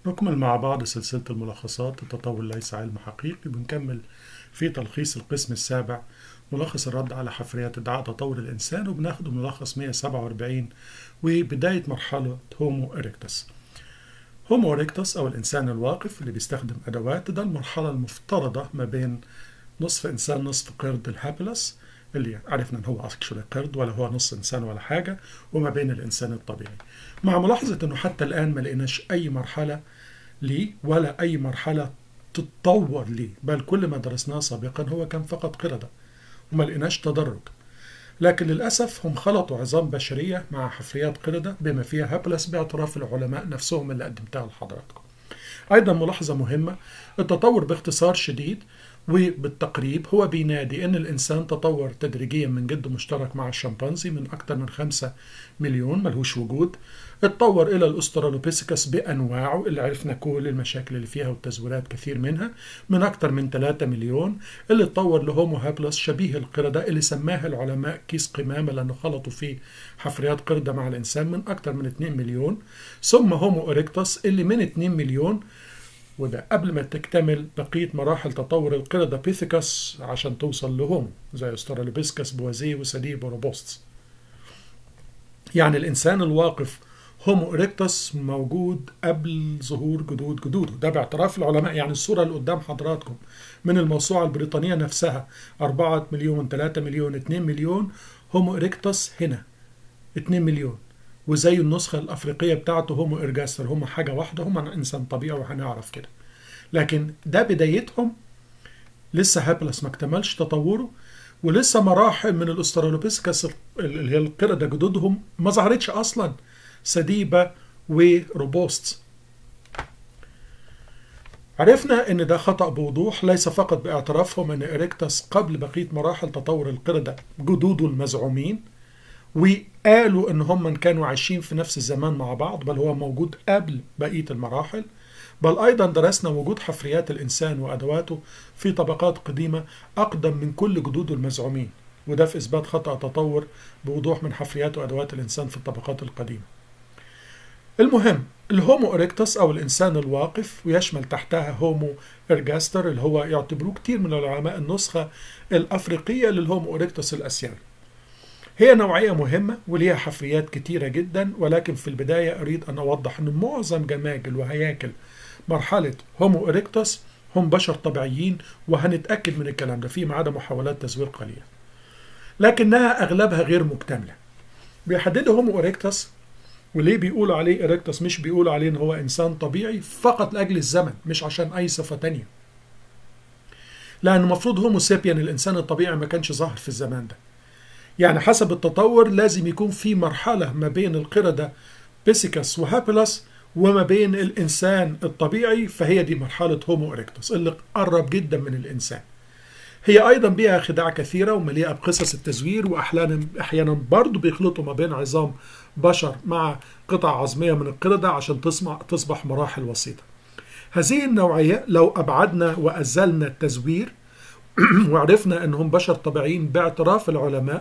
نكمل مع بعض سلسلة الملخصات التطور ليس علم حقيقي بنكمل في تلخيص القسم السابع ملخص الرد على حفريات ادعاء تطور الإنسان وبناخد ملخص 147 وبداية مرحلة هومو إريكتس هومو إريكتس أو الإنسان الواقف اللي بيستخدم أدوات ده المرحلة المفترضة ما بين نصف إنسان نصف قرد الهابلس اللي عرفنا ان هو اكشولي قرد ولا هو نص انسان ولا حاجه وما بين الانسان الطبيعي مع ملاحظه انه حتى الان ما لقيناش اي مرحله ليه ولا اي مرحله تتطور ليه بل كل ما درسناه سابقا هو كان فقط قرده وما لقيناش تدرج لكن للاسف هم خلطوا عظام بشريه مع حفريات قرده بما فيها هابلس باعتراف العلماء نفسهم اللي قدمتها لحضراتكم ايضا ملاحظه مهمه التطور باختصار شديد وبالتقريب هو بينادي ان الانسان تطور تدريجيا من جد مشترك مع الشمبانزي من اكثر من 5 مليون ملهوش وجود اتطور الى الاسترالوبيثيكس بانواعه اللي عرفنا كل المشاكل اللي فيها والتزويرات كثير منها من اكثر من 3 مليون اللي اتطور لهومو هابلس شبيه القرده اللي سماها العلماء كيس قمامه لانه خلطوا فيه حفريات قرده مع الانسان من اكثر من 2 مليون ثم هومو اريكتس اللي من 2 مليون وده قبل ما تكتمل بقية مراحل تطور القردة بيثيكس عشان توصل لهومو زي استرالوبيسكس بوازيه وسديب وروبوستس يعني الإنسان الواقف هومو إريكتس موجود قبل ظهور جدود جدوده ده باعتراف العلماء يعني الصورة اللي قدام حضراتكم من الموسوعة البريطانية نفسها 4 مليون 3 مليون 2 مليون هومو إريكتس هنا 2 مليون وزي النسخة الأفريقية بتاعته هومو إرجاستر هم حاجة واحدة هم إنسان طبيعي وهنعرف كده لكن ده بدايتهم لسه هابلس ما اكتملش تطوره ولسه مراحل من الاسترالوبيسكس اللي هي القردة جدودهم ما ظهرتش أصلا سديبة وروبوست عرفنا ان ده خطأ بوضوح ليس فقط باعترافهم ان اريكتس قبل بقية مراحل تطور القردة جدوده المزعومين وقالوا ان هم كانوا عايشين في نفس الزمان مع بعض بل هو موجود قبل بقيه المراحل بل ايضا درسنا وجود حفريات الانسان وادواته في طبقات قديمه اقدم من كل جدوده المزعومين وده في اثبات خطا تطور بوضوح من حفريات وادوات الانسان في الطبقات القديمه المهم الهومو اريكتس او الانسان الواقف ويشمل تحتها هومو ارجاستر اللي هو يعتبروه كتير من العلماء النسخه الافريقيه للهومو اريكتس الاسيوي هي نوعية مهمة وليها حفريات كتيرة جدا ولكن في البداية أريد أن أوضح أن معظم جماجل وهياكل مرحلة هومو إريكتس هم بشر طبيعيين وهنتأكد من الكلام ده فيما عدا محاولات تزوير قليلة لكنها أغلبها غير مكتملة بيحددوا هومو إريكتس وليه بيقولوا عليه إريكتس مش بيقولوا عليه إن هو إنسان طبيعي فقط لأجل الزمن مش عشان أي صفة تانية لأن المفروض هومو سيبيان الإنسان الطبيعي ما كانش ظاهر في الزمان ده يعني حسب التطور لازم يكون في مرحلة ما بين القردة بيسيكس وهابيلس وما بين الإنسان الطبيعي فهي دي مرحلة هومو إريكتوس اللي قرب جدا من الإنسان هي أيضا بها خداع كثيرة ومليئة بقصص التزوير وأحيانا أحيانا برضه بيخلطوا ما بين عظام بشر مع قطع عظمية من القردة عشان تصبح مراحل وسيطة هذه النوعية لو أبعدنا وأزلنا التزوير وعرفنا أنهم بشر طبيعيين باعتراف العلماء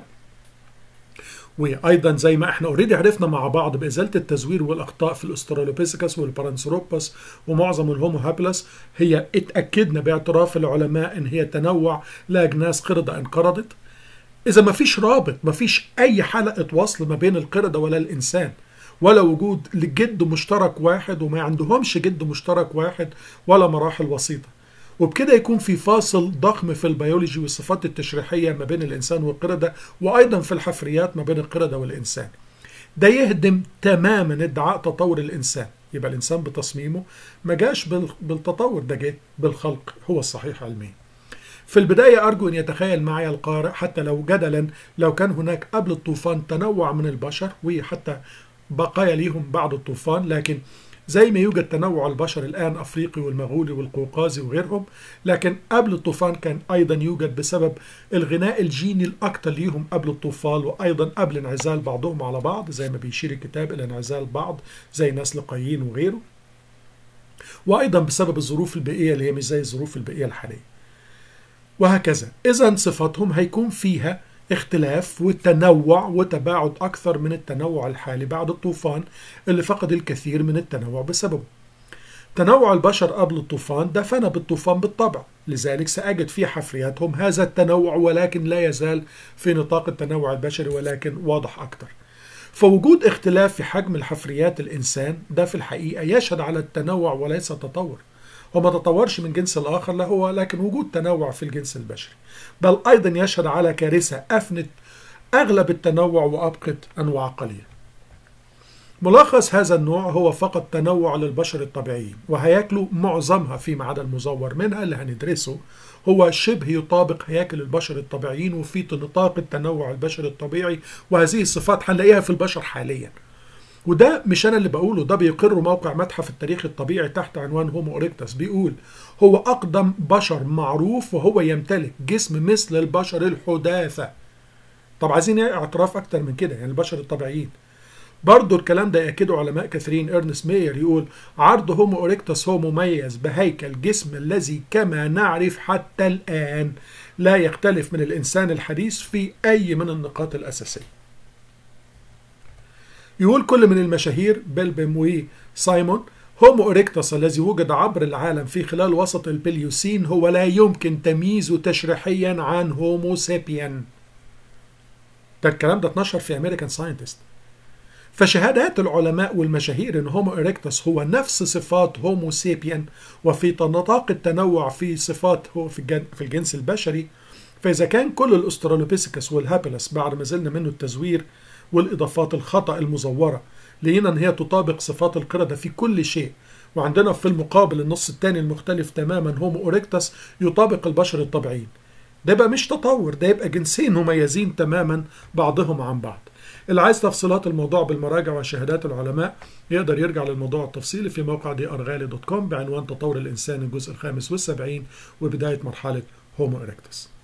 وايضا زي ما احنا اوريدي عرفنا مع بعض بازاله التزوير والاخطاء في الاسترالوبيثيكس والبارانثروبس ومعظم الهومو هابلس هي اتاكدنا باعتراف العلماء ان هي تنوع لاجناس قرده انقرضت اذا ما فيش رابط ما فيش اي حلقه وصل ما بين القرده ولا الانسان ولا وجود لجد مشترك واحد وما عندهمش جد مشترك واحد ولا مراحل وسيطه وبكده يكون في فاصل ضخم في البيولوجي والصفات التشريحية ما بين الإنسان والقردة وأيضا في الحفريات ما بين القردة والإنسان ده يهدم تماما ادعاء تطور الإنسان يبقى الإنسان بتصميمه ما جاش بالتطور ده جه بالخلق هو الصحيح علميا في البداية أرجو أن يتخيل معي القارئ حتى لو جدلا لو كان هناك قبل الطوفان تنوع من البشر وحتى بقايا ليهم بعد الطوفان لكن زي ما يوجد تنوع البشر الآن أفريقي والمغولي والقوقازي وغيرهم لكن قبل الطوفان كان أيضا يوجد بسبب الغناء الجيني الأكثر ليهم قبل الطوفان وأيضا قبل انعزال بعضهم على بعض زي ما بيشير الكتاب إلى انعزال بعض زي نسل قايين وغيره وأيضا بسبب الظروف البيئية اللي هي مش زي الظروف البيئية الحالية وهكذا إذا صفاتهم هيكون فيها اختلاف وتنوع وتباعد أكثر من التنوع الحالي بعد الطوفان اللي فقد الكثير من التنوع بسببه تنوع البشر قبل الطوفان دفن بالطوفان بالطبع لذلك سأجد في حفرياتهم هذا التنوع ولكن لا يزال في نطاق التنوع البشري ولكن واضح أكثر فوجود اختلاف في حجم الحفريات الإنسان ده في الحقيقة يشهد على التنوع وليس التطور هو ما تطورش من جنس الآخر لا هو لكن وجود تنوع في الجنس البشري بل أيضا يشهد على كارثة أفنت أغلب التنوع وأبقت أنواع قليلة ملخص هذا النوع هو فقط تنوع للبشر الطبيعيين وهياكله معظمها فيما عدا المزور منها اللي هندرسه هو شبه يطابق هياكل البشر الطبيعيين وفي نطاق التنوع البشري الطبيعي وهذه الصفات هنلاقيها في البشر حاليا وده مش انا اللي بقوله ده بيقر موقع متحف التاريخ الطبيعي تحت عنوان هومو اوريكتس بيقول هو اقدم بشر معروف وهو يمتلك جسم مثل البشر الحداثه طب عايزين اعتراف اكتر من كده يعني البشر الطبيعيين برضه الكلام ده يأكده علماء كثيرين إرنست مير يقول عرض هومو أوريكتس هو مميز بهيكل جسم الذي كما نعرف حتى الآن لا يختلف من الإنسان الحديث في أي من النقاط الأساسية يقول كل من المشاهير بيلبم وسايمون هومو أوريكتس الذي وجد عبر العالم في خلال وسط البليوسين هو لا يمكن تمييزه تشريحيا عن هومو سابيان ده الكلام ده اتنشر في امريكان ساينتست فشهادات العلماء والمشاهير ان هومو إريكتس هو نفس صفات هومو سيبيان وفي نطاق التنوع في صفات هو في الجنس البشري فإذا كان كل الأسترالوبيثيكس والهابيلس بعد ما زلنا منه التزوير والإضافات الخطأ المزورة لقينا إن هي تطابق صفات القردة في كل شيء وعندنا في المقابل النص الثاني المختلف تماما هومو أوريكتس يطابق البشر الطبيعيين ده يبقى مش تطور ده يبقى جنسين مميزين تماما بعضهم عن بعض اللي عايز تفصيلات الموضوع بالمراجع وشهادات العلماء يقدر يرجع للموضوع التفصيلي في موقع دي ارغالي دوت كوم بعنوان تطور الانسان الجزء الخامس والسبعين وبدايه مرحله هومو اريكتس